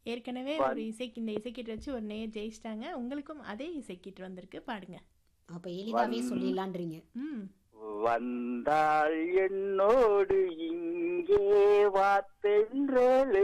ஏற்கனவே ஒரு இசைக்கு இந்த இசைக்கீட்டு வச்சு ஒரு நேர் ஜெயிச்சிட்டாங்க உங்களுக்கும் அதே இசைக்கீட்டு வந்திருக்கு பாடுங்க அப்ப எளிதாவே சொல்லிடலான்றீங்க ம் வந்தாள் என்னோடு இங்கே வாத்தென்றலே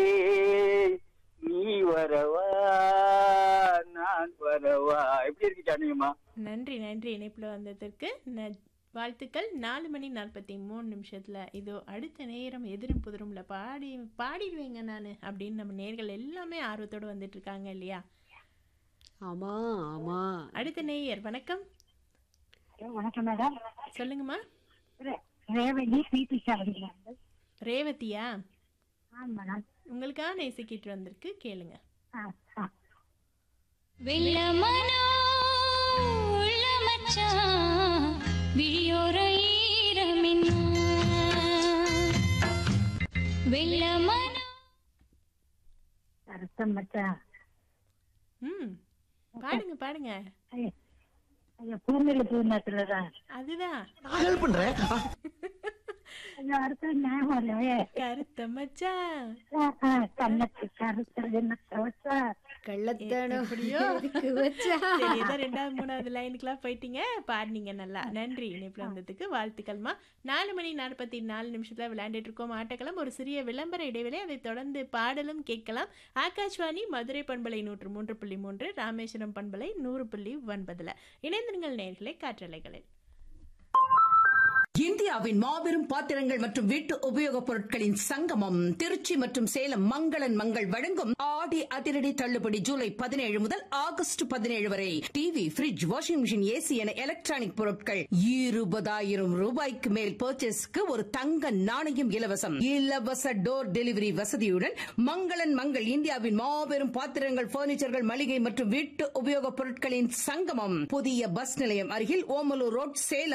நீ வரவா நான் வரவா எப்படி இருக்கு ஜானகிமா நன்றி நன்றி இணைப்பில் வந்ததற்கு ந- வாழ்த்துக்கள் நாலு மணி நாற்பத்தி மூணு நிமிஷத்தில் இதோ அடுத்த நேரம் எதிரும் புதிரும்ல பாடி பாடிடுவேங்க நான் அப்படின்னு நம்ம நேர்கள் எல்லாமே ஆர்வத்தோடு வந்துட்டு இருக்காங்க இல்லையா ஆமா ஆமா அடுத்த நேயர் வணக்கம் வணக்கம் மேடம் சொல்லுங்கம்மா ரேவதி பிபி சாவடிங்க ரேவதியா ஆ மேடம் உங்களுக்கான இசைக்கீட்டு வந்திருக்கு கேளுங்க ஆ ஆ வெள்ளமனோ உள்ள மச்சான் விழியோர ஈரமின்னா வெள்ளமனோ அர்த்தம் மச்சான் ம் பாடுங்க பாடுங்க ஐயா ஐயா பூமியில பூர்ணத்துல தான் அதுதான் ஹெல்ப் பண்றேன் ஐயா அர்த்தம் ஞாபகம் இல்லையே கருத்த மச்சான் ஆ, ஆ, கண்ணத்து கருத்துறது என்ன கவச்சா கள்ளத்தனம் எப்படியோ? எதுக்கு வச்சா சரி ஏதோ ரெண்டாவது மூணாவது லைனுக்குலாம் போயிட்டீங்க பாடினீங்க நல்லா நன்றி இணைப்பில் வந்ததுக்கு வாழ்த்துக்கள்மா நாலு மணி நாற்பத்தி நாலு நிமிஷத்தில் விளையாண்டுட்டு இருக்கோம் ஆட்டக்களம் ஒரு சிறிய விளம்பர இடைவேளை அதை தொடர்ந்து பாடலும் கேட்கலாம் ஆகாஷ்வாணி மதுரை பண்பலை நூற்று மூன்று புள்ளி மூன்று ராமேஸ்வரம் பண்பலை நூறு புள்ளி ஒன்பதுல இணைந்திருங்கள் நேர்களை காற்றலைகளில் இந்தியாவின் மாபெரும் பாத்திரங்கள் மற்றும் வீட்டு உபயோகப் பொருட்களின் சங்கமம் திருச்சி மற்றும் சேலம் மங்களன் மங்கள் வழங்கும் ஆடி அதிரடி தள்ளுபடி ஜூலை பதினேழு முதல் ஆகஸ்ட் பதினேழு வரை TV fridge washing machine AC என எலக்ட்ரானிக் பொருட்கள் இருபதாயிரம் ரூபாய்க்கு மேல் பர்ச்சேஸ்க்கு ஒரு தங்க நாணயம் இலவசம் இலவச டோர் டெலிவரி வசதியுடன் மங்களன் மங்கள் இந்தியாவின் மாபெரும் பாத்திரங்கள் பர்னிச்சர்கள் மளிகை மற்றும் வீட்டு உபயோகப் பொருட்களின் சங்கமம் புதிய பஸ் நிலையம் அருகில் ஓமலூர் ரோட் சேலம்